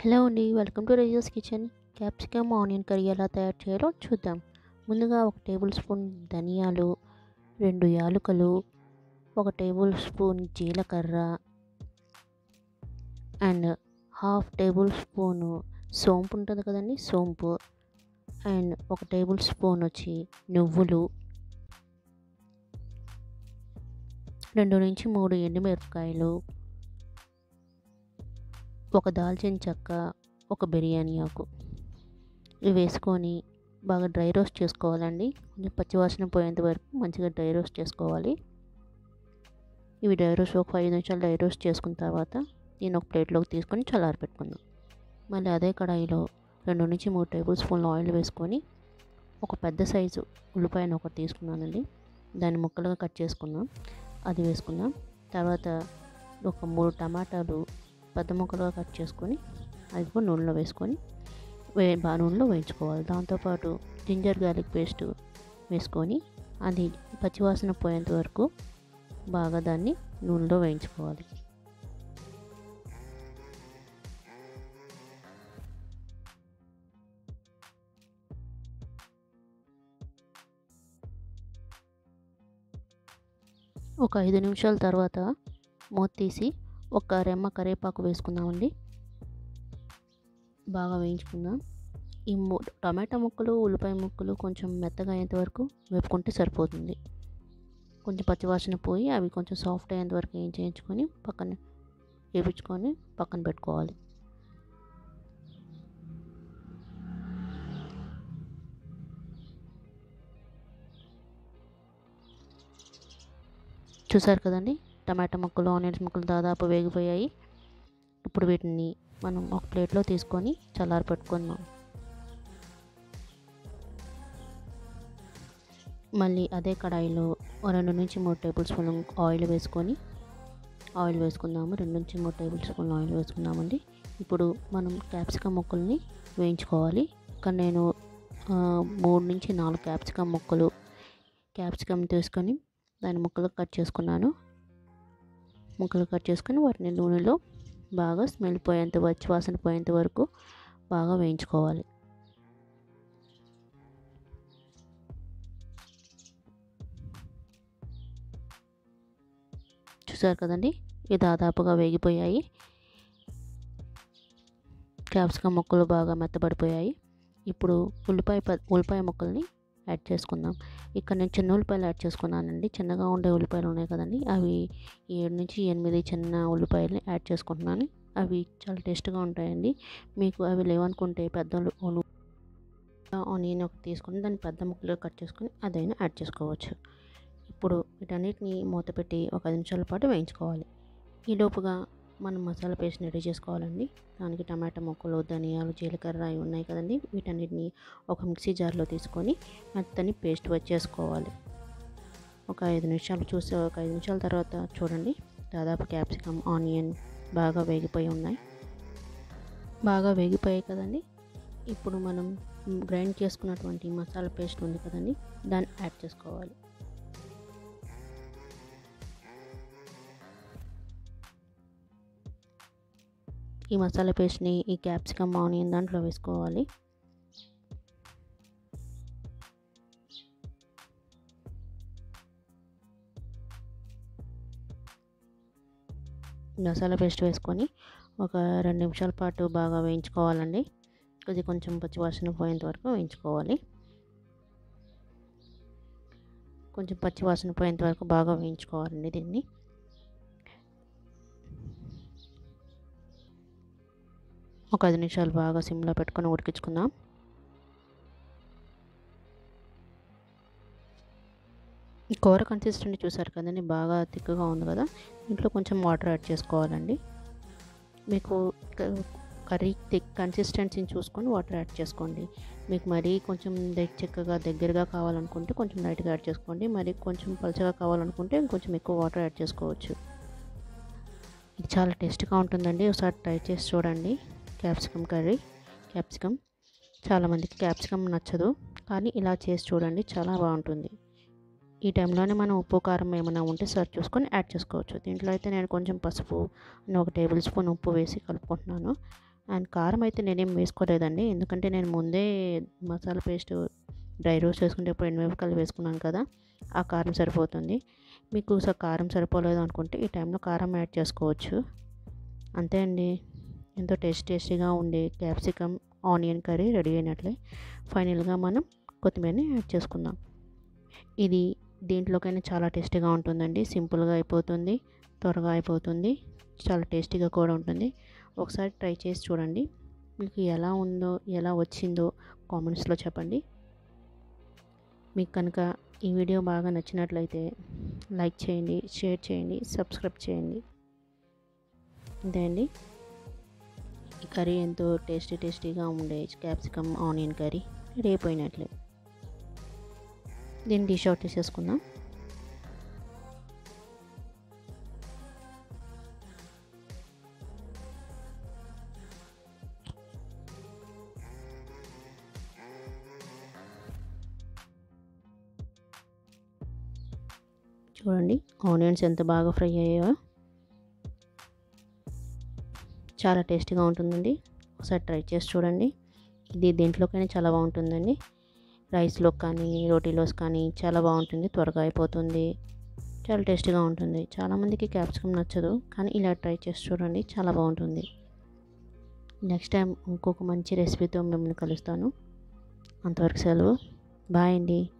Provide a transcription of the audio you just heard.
hello అండి welcome to razors kitchen capsicum onion curry ఎలా తయారు చేయాలో చూద్దాం ముందుగా ఒక టేబుల్ స్పూన్ ధనియాలు రెండు యాలకులు ఒక టేబుల్ స్పూన్ జీలకర్ర అండ్ హాఫ్ టేబుల్ స్పూను సోంపు ఉంటుంది కదండి సోంపు అండ్ ఒక టేబుల్ స్పూన్ వచ్చి నువ్వులు రెండు నుంచి మూడు ఎండుమిరపకాయలు ఒక దాల్చిన చెక్క ఒక బిర్యానీ ఆకు ఇవి వేసుకొని బాగా డ్రై రోస్ట్ చేసుకోవాలండి కొంచెం పచ్చివాసన పోయేంత వరకు మంచిగా డ్రై రోస్ట్ చేసుకోవాలి ఇవి డ్రై రోస్ట్ ఒక ఐదు నిమిషాలు డ్రై రోస్ట్ చేసుకున్న తర్వాత దీన్ని ఒక ప్లేట్లోకి తీసుకొని చల్లారి పెట్టుకుందాం మళ్ళీ అదే కడాయిలో రెండు నుంచి మూడు టేబుల్ స్పూన్లు ఆయిల్ వేసుకొని ఒక పెద్ద సైజు ఉల్లిపాయను ఒకటి తీసుకున్నానండి దాన్ని ముక్కలుగా కట్ చేసుకుందాం అది వేసుకుందాం తర్వాత ఒక మూడు టమాటాలు పెద్ద ముక్కలుగా కట్ చేసుకొని అది కూడా నూనెలో వేసుకొని వే బాగా నూనెలో వేయించుకోవాలి దాంతోపాటు జింజర్ గార్లిక్ పేస్ట్ వేసుకొని అది పచ్చివాసన పోయేంత వరకు బాగా దాన్ని నూనెలో వేయించుకోవాలి ఒక ఐదు నిమిషాల తర్వాత మూత తీసి ఒక రెమ్మ కరివేపాకు వేసుకుందామండి బాగా వేయించుకుందాం ఈ ము టమాటా ముక్కలు ఉల్లిపాయ ముక్కలు కొంచెం మెత్తగా అయ్యేంత వరకు వేపుకుంటే సరిపోతుంది కొంచెం పచ్చివాసన పోయి అవి కొంచెం సాఫ్ట్ అయ్యేంత వరకు ఏం చేయించుకొని పక్కన వేపించుకొని పక్కన పెట్టుకోవాలి చూసారు కదండి టమాటా ముక్కలు ఆనియన్స్ ముక్కలు దాదాపు వేగిపోయాయి ఇప్పుడు వీటిని మనం ఒక ప్లేట్లో తీసుకొని చల్లారి పెట్టుకుందాం మళ్ళీ అదే కడాయిలో రెండు నుంచి మూడు టేబుల్ స్పూన్ ఆయిల్ వేసుకొని ఆయిల్ వేసుకుందాము రెండు నుంచి మూడు టేబుల్ స్పూన్ ఆయిల్ వేసుకుందామండి ఇప్పుడు మనం క్యాప్సికమ్ ముక్కల్ని వేయించుకోవాలి ఇక్కడ నేను మూడు నుంచి నాలుగు క్యాప్సికమ్ ముక్కలు క్యాప్సికమ్ తీసుకొని దాని ముక్కలు కట్ చేసుకున్నాను ముక్కలు కట్ చేసుకొని వాటిని నూనెలో బాగా స్మెల్ పోయేంత వచ్చి వాసన పోయేంత వరకు బాగా వేయించుకోవాలి చూసారు కదండి ఇవి దాదాపుగా వేగిపోయాయి క్యాప్సికమ్ ముక్కలు బాగా మెత్తబడిపోయాయి ఇప్పుడు ఉల్లిపాయ ఉల్లిపాయ ముక్కల్ని యాడ్ చేసుకుందాం ఇక్కడ నేను చిన్న ఉల్లిపాయలు యాడ్ చేసుకున్నానండి చిన్నగా ఉండే ఉల్లిపాయలు ఉన్నాయి కదండి అవి ఏడు నుంచి ఎనిమిది చిన్న ఉల్లిపాయలని యాడ్ చేసుకుంటున్నాను అవి చాలా టేస్ట్గా ఉంటాయండి మీకు అవి లేవనుకుంటే పెద్ద ఆనియన్ ఒకటి తీసుకొని దాన్ని పెద్ద ముక్కలుగా కట్ చేసుకొని అదైనా యాడ్ చేసుకోవచ్చు ఇప్పుడు వీటన్నిటిని మూత పెట్టి ఒక ఐదు నిమిషాల పాటు వేయించుకోవాలి ఈ లోపుగా మనం మసాలా పేస్ట్ రెడీ చేసుకోవాలండి దానికి టమాటా ముక్కలు ధనియాలు జీలకర్ర అవి ఉన్నాయి కదండి వీటన్నిటిని ఒక మిక్సీ జార్లో తీసుకొని మెత్తని పేస్ట్ వచ్చేసుకోవాలి ఒక ఐదు నిమిషాలు చూసి ఒక ఐదు నిమిషాల తర్వాత చూడండి దాదాపు క్యాప్సికమ్ ఆనియన్ బాగా వేగిపోయి ఉన్నాయి బాగా వేగిపోయాయి కదండి ఇప్పుడు మనం గ్రైండ్ చేసుకున్నటువంటి మసాలా పేస్ట్ ఉంది కదండి దాన్ని యాడ్ చేసుకోవాలి ఈ మసాలా పేస్ట్ని ఈ క్యాప్సికమ్ ఆనియన్ దాంట్లో వేసుకోవాలి మసాలా పేస్ట్ వేసుకొని ఒక రెండు నిమిషాల పాటు బాగా వేయించుకోవాలండి ఇది కొంచెం పచ్చివాసన పోయేంత వరకు వేయించుకోవాలి కొంచెం పచ్చివాసన పోయేంత వరకు బాగా వేయించుకోవాలండి దీన్ని ఒక ఐదు నిమిషాలు బాగా సిమ్లో పెట్టుకొని ఉడికించుకుందాం కూర కన్సిస్టెంట్ చూసారు కదండి బాగా థిక్గా ఉంది కదా ఇంట్లో కొంచెం వాటర్ యాడ్ చేసుకోవాలండి మీకు కర్రీ థిక్ కన్సిస్టెన్సీని చూసుకొని వాటర్ యాడ్ చేసుకోండి మీకు మరీ కొంచెం చిక్కగా దగ్గరగా కావాలనుకుంటే కొంచెం లైట్గా యాడ్ చేసుకోండి మరి కొంచెం పలుచగా కావాలనుకుంటే కొంచెం ఎక్కువ వాటర్ యాడ్ చేసుకోవచ్చు ఇది చాలా టేస్ట్గా ఉంటుందండి ఒకసారి ట్రై చేసి చూడండి క్యాప్సికమ్ కర్రీ క్యాప్సికమ్ చాలామందికి క్యాప్సికమ్ నచ్చదు కానీ ఇలా చేసి చూడండి చాలా బాగుంటుంది ఈ టైంలోనే మనం ఉప్పు కారం ఏమైనా ఉంటే సర్వ్ చూసుకొని యాడ్ చేసుకోవచ్చు దీంట్లో అయితే నేను కొంచెం పసుపు ఒక టేబుల్ స్పూన్ ఉప్పు వేసి కలుపుకుంటున్నాను అండ్ కారం అయితే నేనేం వేసుకోలేదండి ఎందుకంటే నేను ముందే మసాలా పేస్ట్ డ్రై రోస్ట్ చేసుకునేటప్పుడు ఎండుమిరపకాయలు వేసుకున్నాను కదా ఆ కారం సరిపోతుంది మీకు సో కారం సరిపోలేదు అనుకుంటే ఈ టైంలో కారం యాడ్ చేసుకోవచ్చు అంతే అండి ఎంతో టేస్ట్ టేస్టీగా ఉండే క్యాప్సికమ్ ఆనియన్ కర్రీ రెడీ అయినట్లే ఫైనల్గా మనం కొత్తిమీరని యాడ్ చేసుకుందాం ఇది దీంట్లోకైనా చాలా టేస్టీగా ఉంటుందండి సింపుల్గా అయిపోతుంది త్వరగా అయిపోతుంది చాలా టేస్టీగా కూడా ఉంటుంది ఒకసారి ట్రై చేసి చూడండి మీకు ఎలా ఉందో ఎలా వచ్చిందో కామెంట్స్లో చెప్పండి మీకు కనుక ఈ వీడియో బాగా నచ్చినట్లయితే లైక్ చేయండి షేర్ చేయండి సబ్స్క్రైబ్ చేయండి అంతే అండి ఈ కర్రీ ఎంతో టేస్టీ టేస్టీగా ఉండే క్యాప్సికమ్ ఆనియన్ కర్రీ రెడీ అయిపోయినట్లే దీన్ని డిష్ అవుట్ చేసేసుకుందాం చూడండి ఆనియన్స్ ఎంత బాగా ఫ్రై అయ్యాయో చాలా టేస్టీగా ఉంటుందండి ఒకసారి ట్రై చేసి చూడండి ఇది దేంట్లోకైనా చాలా బాగుంటుందండి రైస్లో కానీ రోటీలోస్ కానీ చాలా బాగుంటుంది త్వరగా అయిపోతుంది చాలా టేస్టీగా ఉంటుంది చాలామందికి క్యాప్సికమ్ నచ్చదు కానీ ఇలా ట్రై చేసి చూడండి చాలా బాగుంటుంది నెక్స్ట్ టైం ఇంకొక మంచి రెసిపీతో మిమ్మల్ని కలుస్తాను అంతవరకు సెలవు బాయ్ అండి